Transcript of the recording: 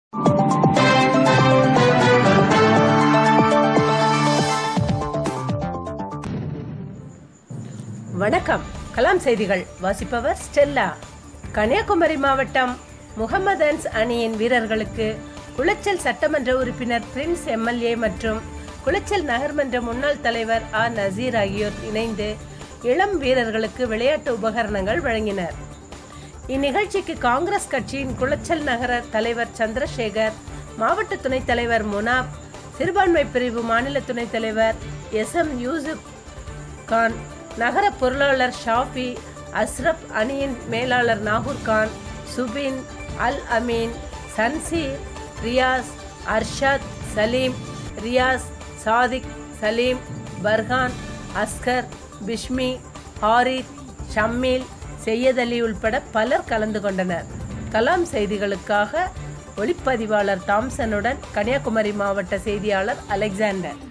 வணக்கம் கலாம் செய்திகள் வாசிப்பவர் ஸ்டெல்லா கன்னியாகுமரி மாவட்டம் முகமதன்ஸ் அணியின் வீரர்களுக்கு குளச்சல் சட்டமன்ற உறுப்பினர் பிரின்ஸ் எம்எல்ஏ மற்றும் குளச்சல் நகர்மன்ற முன்னாள் தலைவர் ஆ நசீர் ஆகியோர் இணைந்து இளம் வீரர்களுக்கு விளையாட்டு உபகரணங்கள் வழங்கினர் இந்நிகழ்ச்சிக்கு காங்கிரஸ் கட்சியின் குளச்சல் நகர தலைவர் சந்திரசேகர் மாவட்ட துணைத் தலைவர் முனாப் சிறுபான்மை பிரிவு மாநில துணைத் தலைவர் எஸ் எம் யூசுப் கான் நகர பொருளாளர் ஷாஃபி அஸ்ரப் அணியின் மேலாளர் நாகூர் கான் சுபின் அல் அமீன் சன்சீர் ரியாஸ் அர்ஷாத் சலீம் ரியாஸ் சாதிக் சலீம் பர்ஹான் அஸ்கர் பிஷ்மி ஹாரித் ஷம்மீல் செய்யத் அலி உள்பட பலர் கலந்து கொண்டனர் கலாம் செய்திகளுக்காக ஒளிப்பதிவாளர் தாம்சனுடன் கன்னியாகுமரி மாவட்ட செய்தியாளர் அலெக்சாண்டர்